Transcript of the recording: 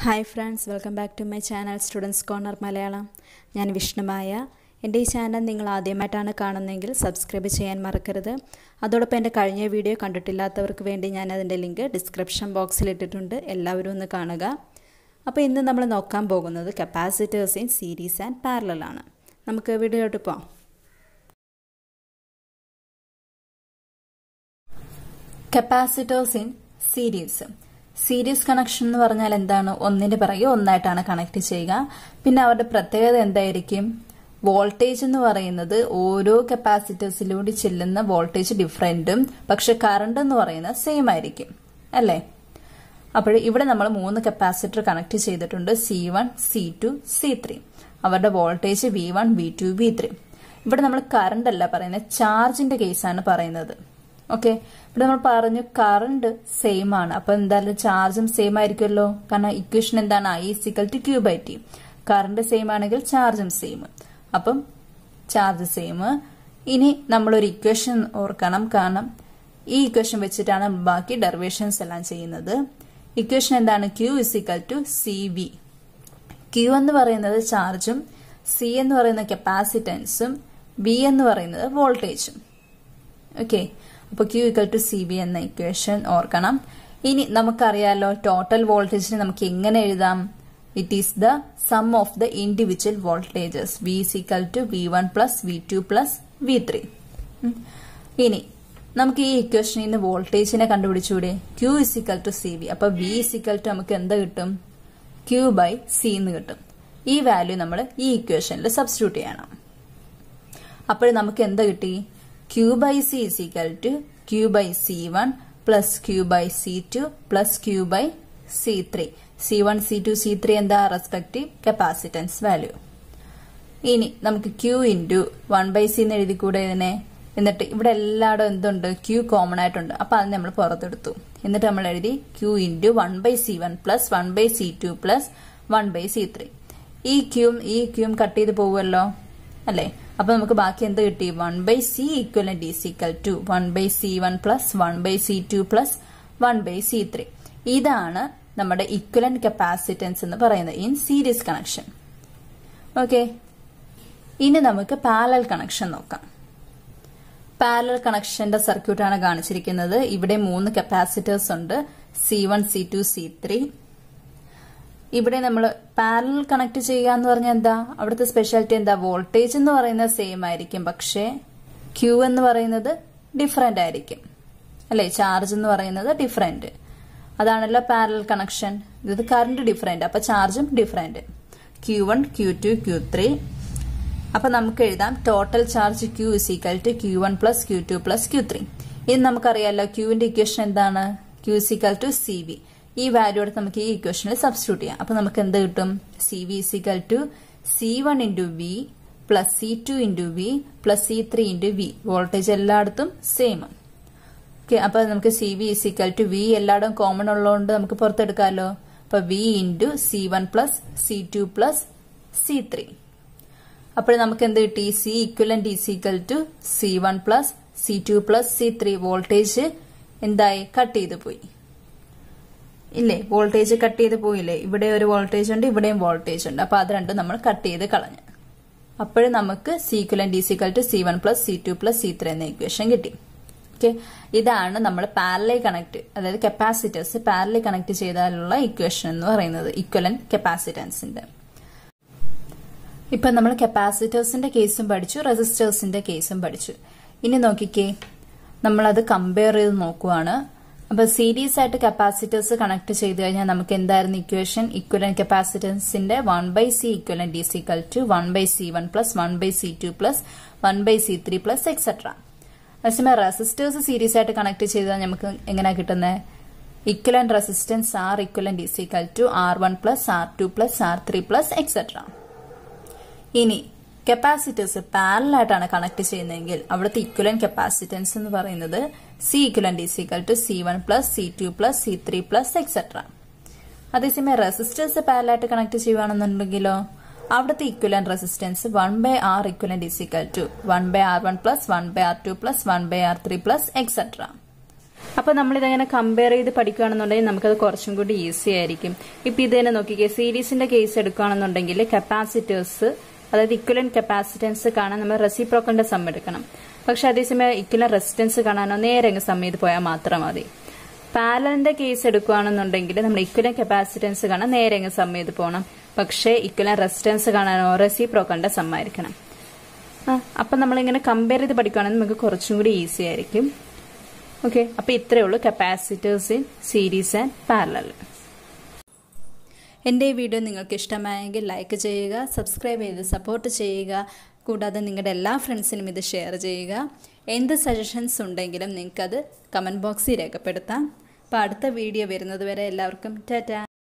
hi friends welcome back to my channel students corner Malayalam ഞാൻ വിഷ്ണുമായ എൻ്റെ ഈ ചാനൽ നിങ്ങൾ ആദ്യമായിട്ടാണ് കാണുന്നതെങ്കിൽ സബ്സ്ക്രൈബ് ചെയ്യാൻ മറക്കരുത് അതോടൊപ്പം എൻ്റെ കഴിഞ്ഞ വീഡിയോ കണ്ടിട്ടില്ലാത്തവർക്ക് വേണ്ടി ഞാൻ അതിൻ്റെ ലിങ്ക് ഡിസ്ക്രിപ്ഷൻ ബോക്സിൽ ഇട്ടിട്ടുണ്ട് എല്ലാവരും ഒന്ന് കാണുക അപ്പോൾ ഇന്ന് നമ്മൾ നോക്കാൻ പോകുന്നത് capacitors in series and parallel ആണ് നമുക്ക് വീഡിയോയിലോട്ട് പോകാം capacitors in series series connection എന്ന് പറഞ്ഞാൽ എന്താണ് ഒന്നിന്റെ പിറകെ ഒന്നായിട്ടാണ് കണക്ട് ചെയ്യുക പിന്നെ അവരുടെ പ്രത്യേകത എന്തായിരിക്കും വോൾട്ടേജ് എന്ന് പറയുന്നത് ഓരോ കപ്പാസിറ്റേഴ്സിലൂടെ ചെല്ലുന്ന വോൾട്ടേജ് ഡിഫറെന്റും പക്ഷെ കറണ്ട് എന്ന് പറയുന്നത് സെയിം ആയിരിക്കും അല്ലേ അപ്പോൾ ഇവിടെ നമ്മൾ മൂന്ന് കപ്പാസിറ്റർ കണക്ട് ചെയ്തിട്ടുണ്ട് C one C two C three അവരുടെ voltage V one V two V three ഇവിടെ നമ്മൾ കറണ്ട് അല്ല പറയുന്നത് ചാർജിന്റെ കേസാണ് പറയുന്നത് ഓക്കെ ഇവിടെ നമ്മൾ പറഞ്ഞു കറണ്ട് സെയിം ആണ് അപ്പൊ എന്തായാലും ചാർജും സെയിം ആയിരിക്കുമല്ലോ കാരണം ഇക്വേഷൻ എന്താണ് I is equal to Q by T current same ആണെങ്കിൽ ചാർജും സെയിം അപ്പം ചാർജ് സെയിം ഇനി നമ്മളൊരു ഇക്വേഷൻ ഓർക്കണം കാരണം ഈ ഇക്വേഷൻ വെച്ചിട്ടാണ് ബാക്കി ഡെറിവേഷൻസ് എല്ലാം ചെയ്യുന്നത് ഇക്വേഷൻ എന്താണ് Q is equal to C V Q എന്ന് പറയുന്നത് ചാർജും സി എന്ന് പറയുന്ന കപ്പാസിറ്റൻസും വി എന്ന് പറയുന്നത് വോൾട്ടേജും ഓക്കെ അപ്പോൾ Q equal to C V എന്ന ഇക്വേഷൻ ഓർക്കണം ഇനി നമുക്കറിയാലോ ടോട്ടൽ വോൾട്ടേജിന് നമുക്ക് എങ്ങനെ എഴുതാം it is the sum of the individual voltages V is equal to V one plus V two plus V three ഇനി നമുക്ക് ഈ ഇക്വേഷനിൽ നിന്ന് വോൾട്ടേജിനെ കണ്ടുപിടിച്ചൂടെ Q is equal to C V അപ്പൊ വി ഇസിക്കൽ ടു നമുക്ക് എന്ത് കിട്ടും ക്യൂ ബൈ സി എന്ന് കിട്ടും ഈ വാല്യൂ നമ്മൾ ഈ ഇക്വേഷനിൽ സബ്സ്റ്റിറ്റ്യൂട്ട് ചെയ്യണം അപ്പോൾ നമുക്ക് എന്ത് കിട്ടി Q by C is equal to Q by C one plus Q by C two plus Q by C three C one C two C three എന്താ റെസ്പെക്റ്റീവ് കപ്പാസിറ്റൻസ് വാല്യൂ ഇനി നമുക്ക് Q into one by C എന്ന് എഴുതിക്കൂടെ ഇതിനെ എന്നിട്ട് ഇവിടെ എല്ലായിടും എന്തുണ്ട് Q common ആയിട്ടുണ്ട് അപ്പൊ അത് നമ്മൾ പുറത്തെടുത്തു എന്നിട്ട് നമ്മൾ എഴുതി Q into one by C one plus one by C two plus one by C three ഈ ക്യൂം ഈ ക്യൂം കട്ട് ചെയ്ത് പോവുമല്ലോ അല്ലേ അപ്പൊ നമുക്ക് ബാക്കി എന്ത് കിട്ടി one by C equivalent is equal to one by C one plus one by C two plus one by C three ഇതാണ് നമ്മുടെ ഇക്വലന്റ് കപ്പാസിറ്റൻസ് എന്ന് പറയുന്നത് ഇൻ സീരീസ് കണക്ഷൻ ഓക്കെ ഇനി നമുക്ക് പാരലൽ കണക്ഷൻ നോക്കാം പാരലൽ കണക്ഷന്റെ സർക്യൂട്ടാണ് കാണിച്ചിരിക്കുന്നത് ഇവിടെ മൂന്ന് കപ്പാസിറ്റേഴ്സ് ഉണ്ട് C one C two C three ഇവിടെ നമ്മൾ പാരലൽ കണക്ട് ചെയ്യുക എന്ന് പറഞ്ഞാൽ എന്താ അവിടുത്തെ സ്പെഷ്യാലിറ്റി എന്താ വോൾട്ടേജ് എന്ന് പറയുന്നത് സെയിം ആയിരിക്കും പക്ഷേ ക്യൂ എന്ന് പറയുന്നത് ഡിഫറെന്റ് ആയിരിക്കും അല്ലെ ചാർജ് എന്ന് പറയുന്നത് ഡിഫറെന്റ് അതാണല്ലോ പാരലൽ കണക്ഷൻ ഇത് കറണ്ട് ഡിഫറെന്റ് അപ്പൊ ചാർജും different Q one Q two Q three അപ്പൊ നമുക്ക് എഴുതാം total charge Q is equal to Q one plus Q two plus Q three ഇത് നമുക്കറിയാലോ ക്യൂവിന്റെ ഇക്വേഷൻ എന്താണ് Q is equal to C V ഈ വാല്യൂ എടുത്ത് നമുക്ക് ഈ ഇക്വേഷനിൽ സബ്സ്റ്റിറ്റ്യൂട്ട് ചെയ്യാം അപ്പൊ നമുക്ക് എന്ത് കിട്ടും C V is equal to C one into V plus C two into V plus C three into V voltage എല്ലായിടത്തും സെയിം ഓക്കെ അപ്പൊ നമുക്ക് C V is equal to V എല്ലായിടും കോമൺ ഉള്ളതുകൊണ്ട് നമുക്ക് പുറത്തെടുക്കാമല്ലോ അപ്പൊ V into C one plus C two plus C three അപ്പോൾ നമുക്ക് എന്ത് കിട്ടി C equivalent is equal to C one plus C two plus C three voltage എന്തായി കട്ട് ചെയ്ത് പോയി ഇല്ലേ വോൾട്ടേജ് കട്ട് ചെയ്ത് പോയില്ലേ ഇവിടെ ഒരു വോൾട്ടേജ് ഉണ്ട് ഇവിടെയും വോൾട്ടേജ് ഉണ്ട് അപ്പൊ അത് രണ്ടും നമ്മൾ കട്ട് ചെയ്ത് കളഞ്ഞു അപ്പോഴും നമുക്ക് C equivalent is equal to C one plus C two plus C three എന്ന ഇക്വേഷൻ കിട്ടി ഓക്കെ ഇതാണ് നമ്മൾ പാരലൈ കണക്ട് അതായത് കപ്പാസിറ്റേഴ്സ് പാരലൈ കണക്ട് ചെയ്താലുള്ള ഇക്വേഷൻ എന്ന് പറയുന്നത് ഇക്വലൻ കപ്പാസിറ്റൻസിന്റെ ഇപ്പൊ നമ്മൾ കപ്പാസിറ്റേഴ്സിന്റെ കേസും പഠിച്ചു റെസിസ്റ്റേഴ്സിന്റെ കേസും പഠിച്ചു ഇനി നോക്കിക്കേ നമ്മളത് കമ്പയർ ചെയ്ത് നോക്കുവാണ് അപ്പൊ സീരീസ് ആയിട്ട് കപ്പാസിറ്റേഴ്സ് കണക്ട് ചെയ്ത് കഴിഞ്ഞാൽ നമുക്ക് എന്തായിരുന്നു ഇക്വേഷൻ ഇക്വലൻ കപ്പാസിറ്റൻസിന്റെ one by C equivalent is equal to one by C one plus one by C two plus one by C three plus etcetera അതേസമയം റെസിസ്റ്റേഴ്സ് സീരീസ് ആയിട്ട് കണക്ട് ചെയ്താൽ നമുക്ക് എങ്ങനെയാ കിട്ടുന്നത് equivalent resistance R equivalent is equal to R one plus R two plus R three plus etcetera ഇനി capacitors പാരലായിട്ടാണ് connect ചെയ്യുന്നതെങ്കിൽ അവിടുത്തെ ഇക്വലൻ കപ്പാസിറ്റൻസ് എന്ന് പറയുന്നത് C equivalent is equal to C one plus C two plus C three plus etcetera അതേസമയം resistors പാരലായിട്ട് connect ചെയ്യുകയാണെന്നുണ്ടെങ്കിലോ അവിടുത്തെ equivalent resistance one by R equivalent is equal to one by R one plus one by R two plus one by R three plus etcetera അപ്പോൾ നമ്മളിതങ്ങനെ compare ചെയ്ത് പഠിക്കുകയാണെന്നുണ്ടെങ്കിൽ നമുക്കത് കുറച്ചും കൂടി ഈസി ആയിരിക്കും ഇപ്പം ഇത് തന്നെ നോക്കിക്കേ സീരീസിന്റെ കേസ് എടുക്കുകയാണെന്നുണ്ടെങ്കിൽ കപ്പാസിറ്റേഴ്സ് അതായത് ഇക്വലൻ കപ്പാസിറ്റൻസ് കാണാൻ നമ്മൾ റെസിപ്രോക്കലിന്റെ സം എടുക്കണം പക്ഷെ അതേസമയം ഇക്വലൻ റെസിസ്റ്റൻസ് കാണാനോ നേരെ അങ്ങ് സം ചെയ്ത് പോയാൽ മാത്രം മതി പാരലിന്റെ കേസ് എടുക്കുകയാണെന്നുണ്ടെങ്കിൽ നമ്മൾ ഇക്വലൻ കപ്പാസിറ്റൻസ് കാണാൻ നേരെ അങ്ങ് സം ചെയ്ത് പോകണം പക്ഷേ ഇക്വലൻ റെസിസ്റ്റൻസ് കാണാനോ റെസിപ്രോക്കലിന്റെ സം ആയിരിക്കണം ആ അപ്പം നമ്മളിങ്ങനെ കമ്പയർ ചെയ്ത് പഠിക്കുകയാണെങ്കിൽ നമുക്ക് കുറച്ചും കൂടി ഈസി ആയിരിക്കും ഓക്കെ അപ്പോൾ ഇത്രയേ ഉള്ളൂ capacitors in series and parallel എൻ്റെ ഈ വീഡിയോ നിങ്ങൾക്ക് ഇഷ്ടമായെങ്കിൽ ലൈക്ക് ചെയ്യുക സബ്സ്ക്രൈബ് ചെയ്ത് സപ്പോർട്ട് ചെയ്യുക കൂടാതെ നിങ്ങളുടെ എല്ലാ ഫ്രണ്ട്സിനും ഇത് ഷെയർ ചെയ്യുക എന്ത് സജഷൻസ് ഉണ്ടെങ്കിലും നിങ്ങൾക്കത് കമൻറ്റ് ബോക്സിൽ രേഖപ്പെടുത്താം അപ്പോൾ അടുത്ത വീഡിയോ വരുന്നത് വരെ എല്ലാവർക്കും ടാറ്റ